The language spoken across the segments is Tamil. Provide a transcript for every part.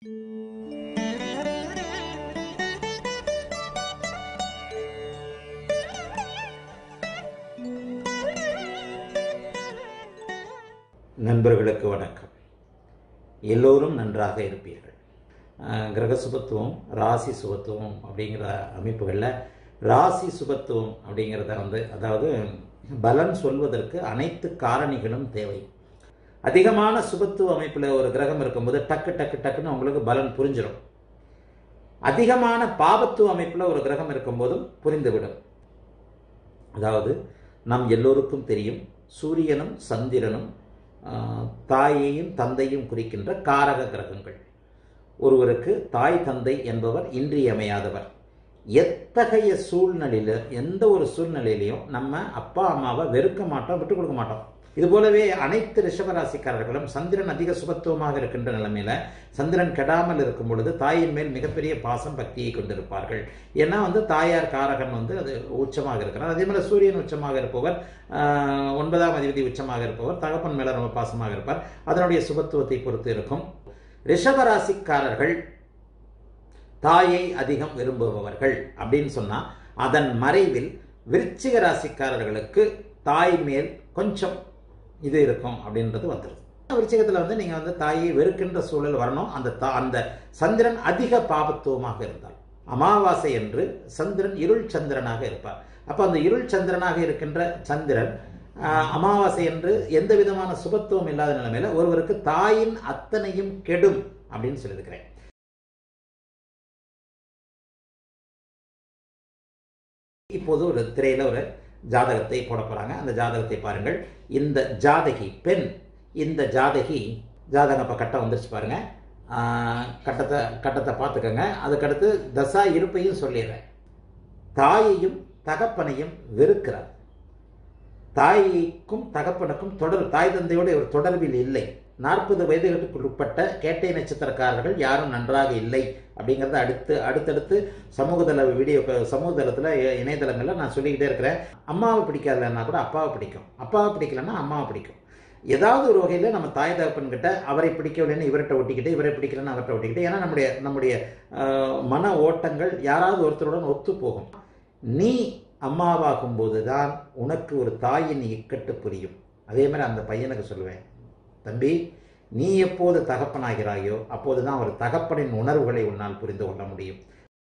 நண்பர்களுக்கு வணக்கம் எல்லோரும் நன்றாக இருப்பீர்கள் அஹ் கிரக சுபத்துவம் ராசி சுபத்துவம் அப்படிங்கிற அமைப்புகளில் ராசி சுபத்துவம் அப்படிங்கிறத வந்து அதாவது பலன் சொல்வதற்கு அனைத்து காரணிகளும் தேவை அதிகமான சுபத்துவ அமைப்பில் ஒரு கிரகம் இருக்கும்போது டக்கு டக்கு டக்குன்னு உங்களுக்கு பலன் புரிஞ்சிடும் அதிகமான பாபத்துவ அமைப்பில் ஒரு கிரகம் இருக்கும்போதும் புரிந்துவிடும் அதாவது நம் எல்லோருக்கும் தெரியும் சூரியனும் சந்திரனும் ஆஹ், தாயையும் தந்தையும் குறிக்கின்ற காரக கிரகங்கள் ஒருவருக்கு தாய் தந்தை என்பவர் இன்றியமையாதவர் எத்தகைய சூழ்நிலையில எந்த ஒரு சூழ்நிலையிலையும் நம்ம அப்பா அம்மாவை வெறுக்க மாட்டோம் விட்டு கொடுக்க மாட்டோம் இது போலவே அனைத்து ரிஷபராசிக்காரர்களும் சந்திரன் அதிக சுபத்துவமாக இருக்கின்ற நிலைமையில சந்திரன் கெடாமல் இருக்கும் பொழுது தாயின் மேல் மிகப்பெரிய பாசம் பக்தியை கொண்டிருப்பார்கள் ஏன்னா வந்து தாயார் காரகன் வந்து அது உச்சமாக இருக்கிறார் அதே மாதிரி சூரியன் உச்சமாக இருப்பவர் ஆஹ், ஒன்பதாம் அதிபதி உச்சமாக இருப்பவர் தகப்பன் மேல ரொம்ப பாசமாக இருப்பார் அதனுடைய சுபத்துவத்தை பொறுத்து இருக்கும் ரிஷபராசிக்காரர்கள் தாயை அதிகம் விரும்புபவர்கள் அப்படின்னு சொன்னா அதன் மறைவில் விருச்சிக ராசிக்காரர்களுக்கு தாய் மேல் கொஞ்சம் இது இருக்கும் அப்படின்றது வந்துடுது விருச்சிகத்தில் வந்து நீங்கள் வந்து தாயை வெறுக்கின்ற சூழல் வரணும் அந்த தா அந்த சந்திரன் அதிக பாபத்துவமாக இருந்தால் அமாவாசை என்று சந்திரன் இருள் சந்திரனாக இருப்பார் அப்போ அந்த இருள் சந்திரனாக இருக்கின்ற சந்திரன் ஆஹ், அமாவாசை என்று எந்த விதமான சுபத்துவம் இல்லாத நிலைமையில ஒருவருக்கு தாயின் அத்தனையும் கெடும் அப்படின்னு சொல்லியிருக்கிறேன் இப்போது ஒரு திரையில ஒரு ஜாதகத்தை போட போறாங்க அந்த ஜாதகத்தை பாருங்கள் இந்த ஜாதகி பெண் இந்த ஜாதகி ஜாதகம் இப்போ கட்டம் வந்துருச்சு பாருங்க ஆஹ், கட்டத்தை கட்டத்தை பார்த்துக்கோங்க அதுக்கடுத்து தசா இருப்பையும் சொல்லிடுறேன் தாயையும் தகப்பனையும் வெறுக்கிறார் தாய்க்கும் தகப்பனுக்கும் தொடர் தாய் தந்தையோடு ஒரு தொடர்பில் இல்லை நாற்பது வயதுகளுக்கு உட்பட்ட கேட்டை நட்சத்திரக்காரர்கள் யாரும் நன்றாக இல்லை அப்படிங்கிறத அடுத்து அடுத்தடுத்து சமூகதள வீடியோ சமூக தளத்தில் இணையதளங்களில் நான் சொல்லிக்கிட்டே இருக்கிறேன் அம்மாவை பிடிக்காதலன்னா கூட அப்பாவை பிடிக்கும் அப்பாவை பிடிக்கலன்னா அம்மாவை பிடிக்கும் ஏதாவது ஒரு வகையில் நம்ம தாய் தகப்பன்கிட்ட அவரை பிடிக்கவில்லைன்னு இவர்கிட்ட ஒட்டிக்கிட்டு இவரை பிடிக்கலன்னு அவர்கிட்ட ஒட்டிக்கிட்டு ஏன்னா நம்முடைய நம்முடைய ஆஹ், மன ஓட்டங்கள் யாராவது ஒருத்தருடன் ஒத்து போகும் நீ அம்மாவாகும் போது தான் உனக்கு ஒரு தாயின் இக்கட்டு புரியும் அதே மாதிரி அந்த பையனுக்கு சொல்லுவேன் தம்பி நீ எப்போது தகப்பனாகிறாயோ அப்போதுதான் ஒரு தகப்பனின் உணர்வுகளை உன்னால் புரிந்து கொள்ள முடியும்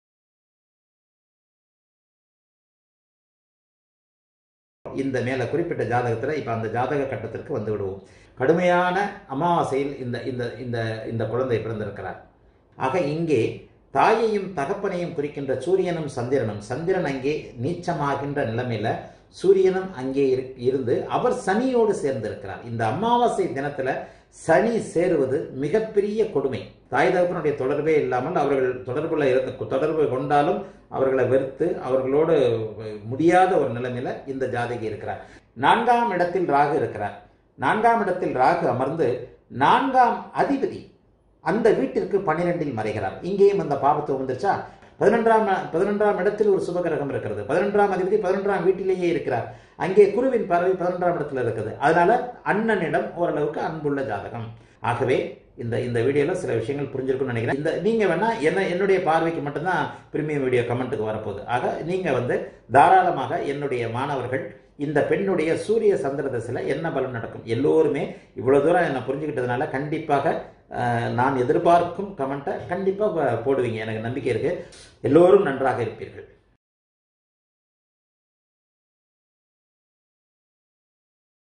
இந்த மேல குறிப்பிட்ட ஜாதகத்துல இப்ப அந்த ஜாதக கட்டத்திற்கு வந்து விடுவோம் கடுமையான அமாவாசையில் இந்த இந்த இந்த இந்த குழந்தை பிறந்திருக்கிறார் ஆக இங்கே தாயையும் தகப்பனையும் குறிக்கின்ற சூரியனும் சந்திரனும் சந்திரன் அங்கே நீச்சமாகின்ற நிலைமையில சூரியனும் அங்கே இரு- இருந்து அவர் சனியோடு சேர்ந்திருக்கிறார் இந்த அமாவாசை தினத்துல சனி சேருவது மிகப்பெரிய கொடுமை தாய் தகப்பனுடைய தொடர்பே இல்லாமல் அவர்கள் தொடர்புல இருந்த தொடர்பு கொண்டாலும் அவர்களை வெறுத்து அவர்களோடு முடியாத ஒரு நிலைமையில இந்த ஜாதகி இருக்கிறார் நான்காம் இடத்தில் ராகு இருக்கிறார் நான்காம் இடத்தில் ராகு அமர்ந்து நான்காம் அதிபதி அந்த வீட்டிற்கு பன்னிரெண்டில் மறைகிறார் இங்கேயும் அந்த பாபத்துவம் வந்துருச்சா பதினொன்றாம் பதினொன்றாம் இடத்தில் ஒரு சுபகிரகம் இருக்கிறது பதினொன்றாம் அதிபதி பதினொன்றாம் வீட்டிலேயே இருக்கிறார் அங்கே குருவின் பார்வை பதினொன்றாம் இடத்துல இருக்குது அதனால அண்ணனிடம் ஓரளவுக்கு அன்புள்ள ஜாதகம் ஆகவே இந்த இந்த வீடியோல சில விஷயங்கள் புரிஞ்சிருக்கும்னு நினைக்கிறேன் இந்த நீங்க வேணா என்ன என்னுடைய பார்வைக்கு மட்டும்தான் பிரீமியம் வீடியோ கமெண்ட்டுக்கு வரப்போகுது ஆக நீங்க வந்து தாராளமாக என்னுடைய மாணவர்கள் இந்த பெண்ணுடைய சூரிய சந்திர தசையில் என்ன பலன் நடக்கும் எல்லோருமே இவ்வளவு தூரம் என்னை புரிஞ்சுக்கிட்டதுனால கண்டிப்பாக அஹ், நான் எதிர்பார்க்கும் கமெண்ட்டை கண்டிப்பாக போடுவீங்க எனக்கு நம்பிக்கை இருக்கு எல்லோரும் நன்றாக இருப்பீர்கள்